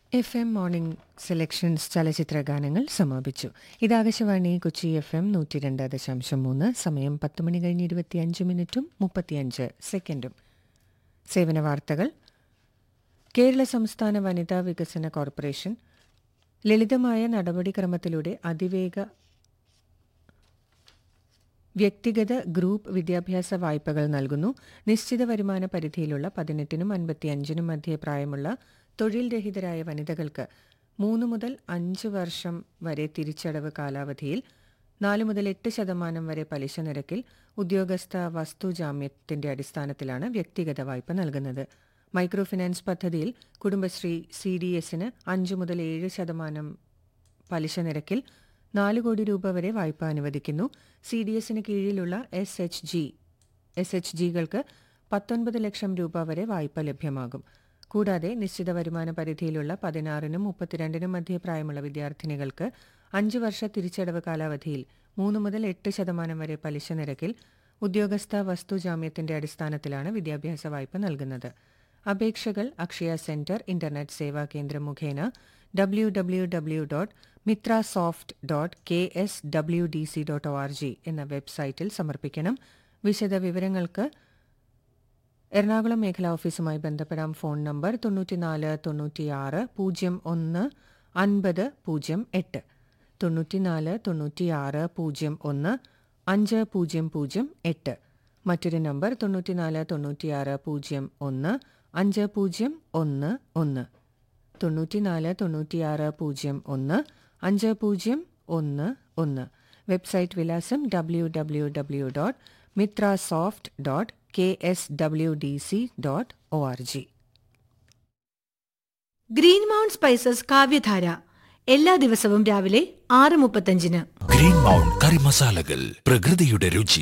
F M morning selections ചലച്ചിത്ര ഗാനങ്ങൾ സമാപിച്ചു ഇത് ആകാശവാണി കൊച്ചി എഫ് എം നൂറ്റി രണ്ട് ദശാംശം മൂന്ന് സമയം പത്ത് മണി കഴിഞ്ഞ് ഇരുപത്തിയഞ്ച് മിനിറ്റും മുപ്പത്തിയഞ്ച് സെക്കൻഡും സേവന വാർത്തകൾ കേരള സംസ്ഥാന വനിതാ വികസന കോർപ്പറേഷൻ ലളിതമായ നടപടിക്രമത്തിലൂടെ അതിവേഗ വ്യക്തിഗത ഗ്രൂപ്പ് വിദ്യാഭ്യാസ വായ്പകൾ നൽകുന്നു നിശ്ചിത വരുമാന പരിധിയിലുള്ള പതിനെട്ടിനും അൻപത്തിയഞ്ചിനും മധ്യേ പ്രായമുള്ള തൊഴിൽ രഹിതരായ വനിതകൾക്ക് മൂന്ന് മുതൽ അഞ്ച് വർഷം വരെ തിരിച്ചടവ് കാലാവധിയിൽ നാല് മുതൽ എട്ട് ശതമാനം വരെ പലിശ നിരക്കിൽ ഉദ്യോഗസ്ഥ വസ്തുജാമ്യത്തിന്റെ അടിസ്ഥാനത്തിലാണ് വ്യക്തിഗത വായ്പ നൽകുന്നത് മൈക്രോ ഫിനാൻസ് പദ്ധതിയിൽ കുടുംബശ്രീ സി ഡി എസിന് അഞ്ച് മുതൽ ഏഴ് ശതമാനം പലിശ നിരക്കിൽ നാല് കോടി രൂപ വരെ വായ്പ അനുവദിക്കുന്നു സി ഡി എസിന് കീഴിലുള്ള S H G S H ജികൾക്ക് പത്തൊൻപത് ലക്ഷം രൂപ വരെ വായ്പ ലഭ്യമാകും കൂടാതെ നിശ്ചിത വരുമാന പരിധിയിലുള്ള പതിനാറിനും മുപ്പത്തിരണ്ടിനും മധ്യേ പ്രായമുള്ള വിദ്യാർത്ഥിനികൾക്ക് അഞ്ച് വർഷ തിരിച്ചടവ് കാലാവധിയിൽ മൂന്ന് മുതൽ എട്ട് ശതമാനം വരെ പലിശ നിരക്കിൽ ഉദ്യോഗസ്ഥ വസ്തുജാമ്യത്തിന്റെ അടിസ്ഥാനത്തിലാണ് വിദ്യാഭ്യാസ വായ്പ നൽകുന്നത് അപേക്ഷകൾ അക്ഷയ സെന്റർ ഇന്റർനെറ്റ് സേവാ കേന്ദ്രം മുഖേന W W W dot Mithra soft dot K S W D C dot O R G എന്ന വെബ്സൈറ്റിൽ സമർപ്പിക്കണം വിശദ വിവരങ്ങൾക്ക് എറണാകുളം മേഖലാ ഓഫീസുമായി ബന്ധപ്പെടാം ഫോൺ നമ്പർ തൊണ്ണൂറ്റിനാല് തൊണ്ണൂറ്റിയാറ് പൂജ്യം ഒന്ന് അൻപത് പൂജ്യം എട്ട് തൊണ്ണൂറ്റിനാല് തൊണ്ണൂറ്റിയാറ് പൂജ്യം ഒന്ന് അഞ്ച് പൂജ്യം പൂജ്യം എട്ട് മറ്റൊരു നമ്പർ തൊണ്ണൂറ്റിനാല് തൊണ്ണൂറ്റിയാറ് പൂജ്യം ഒന്ന് അഞ്ച് പൂജ്യം ഒന്ന് ഒന്ന് തൊണ്ണൂറ്റിനാല് തൊണ്ണൂറ്റിയാറ് പൂജ്യം ഒന്ന് അഞ്ച് പൂജ്യം ഒന്ന് ഒന്ന് വെബ്സൈറ്റ് വിലാസം W W W dot Mithra soft dot K S W D C dot O R G green mount spices Kavyadhara എല്ലാ ദിവസവും രാവിലെ ആറ് മുപ്പത്തഞ്ചിന് ഗ്രീൻ മൗണ്ട് കറി മസാലകൾ പ്രകൃതിയുടെ രുചി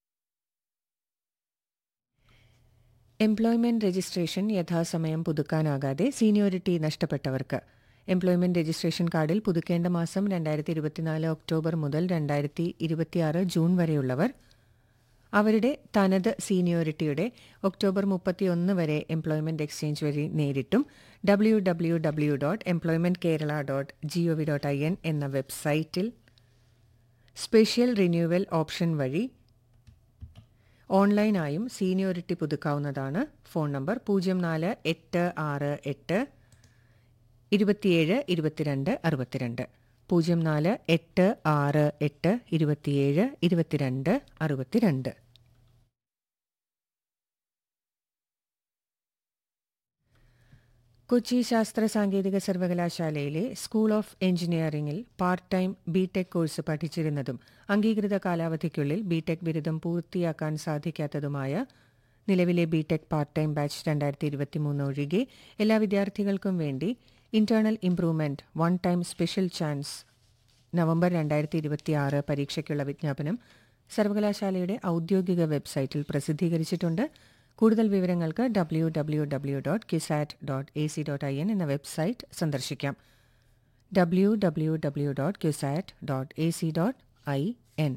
എംപ്ലോയ്മെന്റ് രജിസ്ട്രേഷൻ യഥാസമയം പുതുക്കാനാകാതെ സീനിയോറിറ്റി നഷ്ടപ്പെട്ടവർക്ക് എംപ്ലോയ്മെന്റ് രജിസ്ട്രേഷൻ കാർഡിൽ പുതുക്കേണ്ട മാസം രണ്ടായിരത്തി ഇരുപത്തിനാല് ഒക്ടോബർ മുതൽ രണ്ടായിരത്തി ഇരുപത്തിയാറ് ജൂൺ വരെയുള്ളവർ അവരുടെ തനത് സീനിയോറിറ്റിയുടെ ഒക്ടോബർ മുപ്പത്തിയൊന്ന് വരെ എംപ്ലോയ്മെന്റ് എക്സ്ചേഞ്ച് വഴി നേരിട്ടും W W W dot employment Kerala dot G O V dot I N എന്ന വെബ്സൈറ്റിൽ സ്പെഷ്യൽ റിന്യൂവൽ ഓപ്ഷൻ വഴി ഓൺലൈനായും സീനിയോറിറ്റി പുതുക്കാവുന്നതാണ് ഫോൺ നമ്പർ പൂജ്യം നാല് എട്ട് ആറ് എട്ട് ഇരുപത്തിയേഴ് ഇരുപത്തിരണ്ട് അറുപത്തിരണ്ട് പൂജ്യം നാല് എട്ട് ആറ് എട്ട് ഇരുപത്തിയേഴ് ഇരുപത്തിരണ്ട് അറുപത്തിരണ്ട് കൊച്ചി ശാസ്ത്ര സാങ്കേതിക സർവകലാശാലയിലെ സ്കൂൾ ഓഫ് എഞ്ചിനീയറിംഗിൽ പാർട്ട് ടൈം ബിടെക് കോഴ്സ് പഠിച്ചിരുന്നതും അംഗീകൃത കാലാവധിക്കുള്ളിൽ ബിടെക് ബിരുദം പൂർത്തിയാക്കാൻ സാധിക്കാത്തതുമായ നിലവിലെ ബിടെക് പാർട്ട് ടൈം ബാച്ച് രണ്ടായിരത്തി ഇരുപത്തിമൂന്ന് ഒഴികെ എല്ലാ വിദ്യാർത്ഥികൾക്കും വേണ്ടി internal improvement one time special chance November രണ്ടായിരത്തി ഇരുപത്തിയാറ് പരീക്ഷയ്ക്കുള്ള വിജ്ഞാപനം സർവകലാശാലയുടെ ഔദ്യോഗിക വെബ്സൈറ്റിൽ പ്രസിദ്ധീകരിച്ചിട്ടുണ്ട് കൂടുതൽ വിവരങ്ങൾക്ക് W W W dot CUSAT dot A C dot I N എന്ന വെബ്സൈറ്റ് സന്ദർശിക്കാം W W W dot CUSAT dot A C dot I N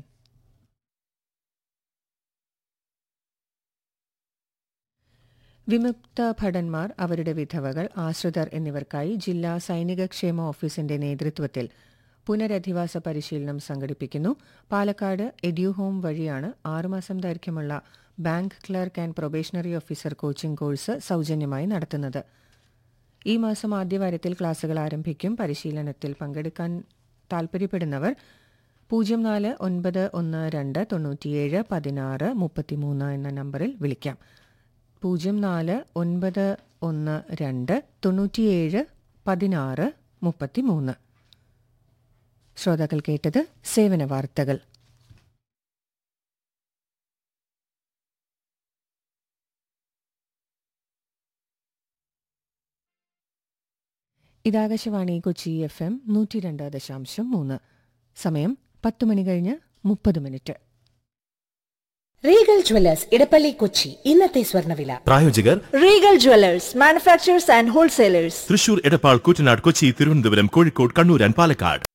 വിമുക്ത ഭടന്മാർ അവരുടെ വിധവകൾ ആശ്രിതർ എന്നിവർക്കായി ജില്ലാ സൈനിക ക്ഷേമ ഓഫീസിന്റെ നേതൃത്വത്തിൽ പുനരധിവാസ പരിശീലനം സംഘടിപ്പിക്കുന്നു പാലക്കാട് എഡ്യൂഹോം വഴിയാണ് ആറുമാസം ദൈർഘ്യമുള്ള bank clerk and probationary officer coaching course സൗജന്യമായി നടത്തുന്നത് ഈ മാസം ആദ്യവാരത്തിൽ ക്ലാസുകൾ ആരംഭിക്കും പരിശീലനത്തിൽ പങ്കെടുക്കാൻ താൽപ്പര്യപ്പെടുന്നവർ പൂജ്യം നാല് ഒൻപത് ഒന്ന് രണ്ട് തൊണ്ണൂറ്റിയേഴ് പതിനാറ് മുപ്പത്തിമൂന്ന് എന്ന നമ്പറിൽ വിളിക്കാം പൂജ്യം നാല് ഒൻപത് ഒന്ന് രണ്ട് തൊണ്ണൂറ്റിയേഴ് പതിനാറ് മുപ്പത്തിമൂന്ന് ശ്രോതാക്കൾ കേട്ടത് സേവന വാർത്തകൾ ഇതാകാശവാണി കൊച്ചി എഫ് എം നൂറ്റി രണ്ട് ദശാംശം മൂന്ന് സമയം പത്ത് മണി കഴിഞ്ഞ് മുപ്പത് minute Regal jewellers Edappally Kochi ഇന്നത്തെ സ്വർണ്ണവില പ്രായോജകർ Regal jewellers manufacturers and wholesalers Thrissur Edappal Kuttanad Kochi Thiruvananthapuram Kozhikode Kannur and Palakkad